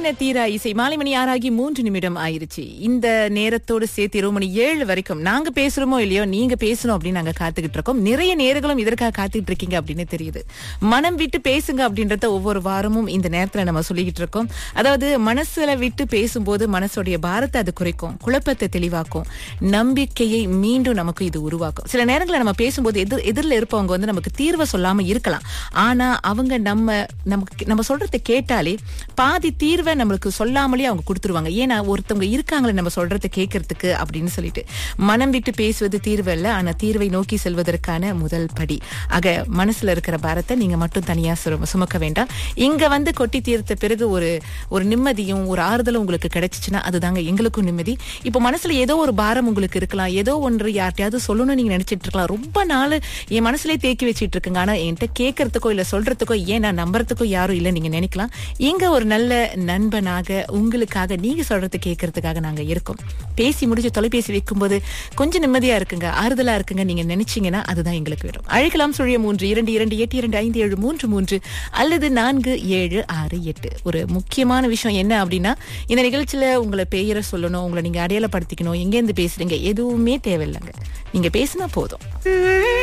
தீரா இசை மாலை மணி ஆறாகி மூன்று நிமிடம் ஆயிருச்சு இந்த நேரத்தோடு சேர்த்து இரவு மணி ஏழு வரைக்கும் நாங்க பேசுறோமோ இல்லையோ நீங்க பேசணும் அப்படின்னு நாங்க காத்துக்கிட்டு இருக்கோம் நிறைய நேர்களும் இதற்காக காத்துக்கிட்டு இருக்கீங்க அப்படின்னு தெரியுது மனம் விட்டு பேசுங்க அப்படின்றத ஒவ்வொரு வாரமும் இந்த நேரத்துல நம்ம சொல்லிக்கிட்டு இருக்கோம் அதாவது மனசுல விட்டு பேசும்போது மனசுடைய பாரத்தை அது குறைக்கும் குழப்பத்தை தெளிவாக்கும் நம்பிக்கையை மீண்டும் நமக்கு இது உருவாக்கும் சில நேரங்களில் நம்ம பேசும்போது எதிர் எதிரில் இருப்பவங்க வந்து நமக்கு தீர்வை சொல்லாம இருக்கலாம் ஆனா அவங்க நம்ம நமக்கு நம்ம சொல்றதை கேட்டாலே பாதி தீர்வை நம்மளுக்கு சொல்லாமலே அவங்க கொடுத்துருவாங்க ஏன்னா ஒருத்தவங்க இருக்காங்களே நம்ம சொல்றதை கேட்கறதுக்கு அப்படின்னு சொல்லிட்டு மனம் விட்டு பேசுவது தீர்வு அல்ல ஆனா தீர்வை நோக்கி செல்வதற்கான முதல் படி ஆக மனசுல இருக்கிற பாரத்தை நீங்க மட்டும் தனியா சும- சுமக்க வேண்டாம் இங்க வந்து கொட்டி தீர்த்த பிறகு ஒரு ஒரு நிம்மதியும் ஒரு ஆறுதலும் உங்களுக்கு கிடைச்சிச்சுன்னா அதுதாங்க எங்களுக்கும் நிம்மதி இப்போ மனசுல ஏதோ ஒரு பாரம் உங்களுக்கு இருக்கலாம் ஏதோ ஒன்று யார்ட்டையாவது சொல்லணும்னு நீங்க நினைச்சிட்டு இருக்கலாம் ரொம்ப நாள் என் மனசுலயே தேக்கி வச்சிட்டு இருக்குங்க ஆனா என்கிட்ட கேட்கறதுக்கோ இல்ல சொல்றதுக்கோ ஏன் நான் நம்புறதுக்கோ யாரும் இல்ல நீங்க நினைக்கலாம் இங்க ஒரு நல்ல நண்பனாக உங்களுக்காக நீங்க சொல்றது கேட்கறதுக்காக நாங்க இருக்கோம் பேசி முடிச்சு தொலைபேசி வைக்கும்போது கொஞ்சம் நிம்மதியா இருக்குங்க ஆறுதலா இருக்குங்க நீங்க நினைச்சீங்கன்னா அதுதான் எங்களுக்கு வேணும் அழைக்கலாம் சுழிய மூன்று இரண்டு இரண்டு எட்டு இரண்டு ஐந்து ஏழு மூன்று மூன்று அல்லது நான்கு ஏழு ஆறு எட்டு ஒரு முக்கியமான விஷயம் என்ன அப்படின்னா இந்த நிகழ்ச்சியில உங்களை பெயரை சொல்லணும் உங்களை நீங்க அடையாளப்படுத்திக்கணும் எங்கேருந்து பேசுறீங்க எதுவுமே தேவையில்லைங்க நீங்க பேசினா போதும்